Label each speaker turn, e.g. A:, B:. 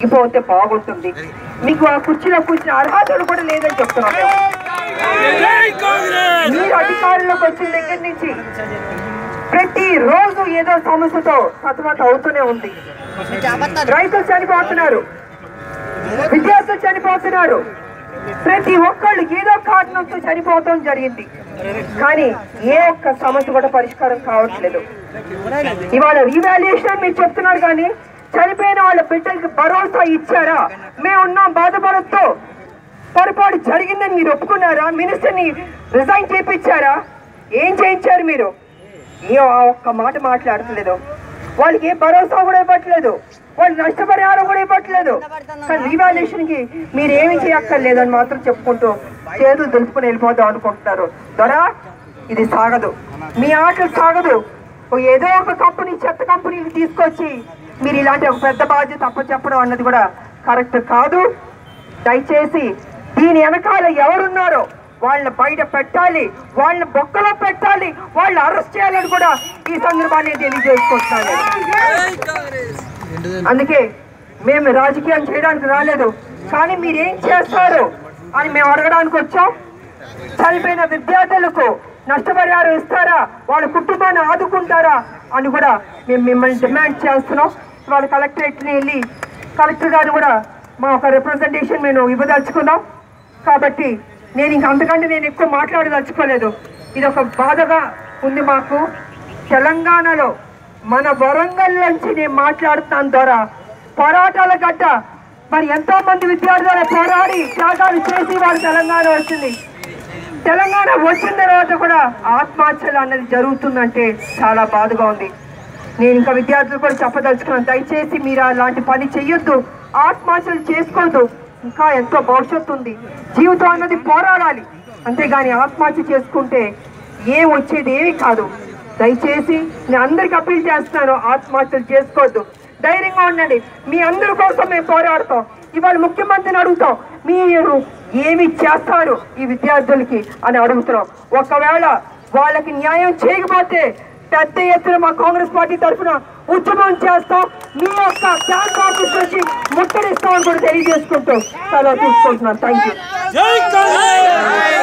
A: దిగిపోతే బాగుంటుంది మీకు ఆ కుర్చీలో కూర్చున్న అర్హతలు కూడా లేదని చెప్తున్నాం మేము. మీరు అధికారంలోకి వచ్చిన దగ్గర నుంచి ప్రతి రోజు ఏదో సమస్యతో సతమత అవుతూనే ఉంది రైతులు చనిపోతున్నారు విద్యార్థులు చనిపోతున్నారు ప్రతి ఒక్కళ్ళు ఏదో కారణంతో చనిపోవటం జరిగింది కానీ ఏ ఒక్క సమస్య కూడా పరిష్కారం కావట్లేదు ఇవాళ రివాల్యుయేషన్ మీరు చెప్తున్నారు కానీ చనిపోయిన వాళ్ళ బిడ్డలకి భరోసా ఇచ్చారా మేమున్నాం బాధపడద్దు పొరపాటు జరిగిందని మీరు ఒప్పుకున్నారా మినిస్టర్ని రిజైన్ చేపించారా ఏం చేయించారు మీరు ఏ ఆ ఒక్క మాట మాట్లాడట్లేదు వాళ్ళకి ఏ భరోసా కూడా ఇవ్వట్లేదు వాళ్ళు నష్టపరిహారం కూడా ఇవ్వట్లేదు కానీ రివాల్యూషన్ కి మీరు ఏమి చేయక్కర్లేదు అని మాత్రం చెప్పుకుంటూ చేతులు దులుపుకుని వెళ్ళిపోదాం అనుకుంటున్నారు దొరా ఇది సాగదు మీ ఆటలు సాగదు ఓ ఏదో ఒక కంపెనీ చెత్త కంపెనీని తీసుకొచ్చి మీరు ఇలాంటి ఒక పెద్ద బాధ్యత అప్పచెప్పడం అన్నది కూడా కరెక్ట్ కాదు దయచేసి దీని వెనకాల ఎవరున్నారో వాళ్ళని బయట పెట్టాలి వాళ్ళని బొక్కలో పెట్టాలి వాళ్ళని అరెస్ట్ చేయాలని కూడా ఈ సందర్భాన్ని తెలియజేసుకుంటున్నాను అందుకే మేము రాజకీయం చేయడానికి రాలేదు కానీ మీరేం చేస్తారు అని మేము అడగడానికి వచ్చాం చనిపోయిన విద్యార్థులకు నష్టపరిహారం ఇస్తారా వాళ్ళ కుటుంబాన్ని ఆదుకుంటారా అని కూడా మేము మిమ్మల్ని డిమాండ్ చేస్తున్నాం వాళ్ళ కలెక్టరేట్ని వెళ్ళి కలెక్టర్ గారు కూడా మా ఒక రిప్రజెంటేషన్ మేము ఇవ్వదలుచుకున్నాం కాబట్టి నేను ఇంక అంతకంటే నేను ఎక్కువ మాట్లాడదలుచుకోలేదు ఇది ఒక బాధగా ఉంది మాకు తెలంగాణలో మన వరంగల్ నుంచి నేను మాట్లాడుతాను ద్వారా పోరాటాల గడ్డ మరి ఎంతో మంది విద్యార్థులు పోరాడి త్యాగాలు చేసి వాళ్ళు తెలంగాణ వచ్చింది తెలంగాణ వచ్చిన తర్వాత కూడా ఆత్మహత్యలు అన్నది జరుగుతుందంటే చాలా బాధగా ఉంది నేను ఇంకా విద్యార్థులు కూడా చెప్పదలుచుకున్నాను దయచేసి మీరు అలాంటి పని చెయ్యొద్దు ఆత్మహత్యలు చేసుకోవద్దు ఇంకా ఎంతో భవిష్యత్తు ఉంది జీవితం అన్నది పోరాడాలి అంతేగాని ఆత్మహత్య చేసుకుంటే ఏం వచ్చేది ఏమీ కాదు దయచేసి నేను అందరికి అప్పీల్ చేస్తున్నాను ఆత్మహత్యలు చేసుకోవద్దు ధైర్యంగా ఉండండి మీ అందరి కోసం మేము పోరాడతాం ఇవాళ ముఖ్యమంత్రిని అడుగుతాం మీరు ఏమి చేస్తారు ఈ విద్యార్థులకి అని అడుగుతున్నాం ఒకవేళ వాళ్ళకి న్యాయం చేయకపోతే పెద్ద ఎత్తున మా కాంగ్రెస్ పార్టీ తరఫున ఉద్యమం చేస్తాం మీ యొక్క క్యాంప్ ఆఫీస్ నుంచి ముట్టడిస్తామని కూడా తెలియజేసుకుంటూ చాలా తీసుకుంటున్నాను థ్యాంక్ యూ
B: జై కాంగ్రెస్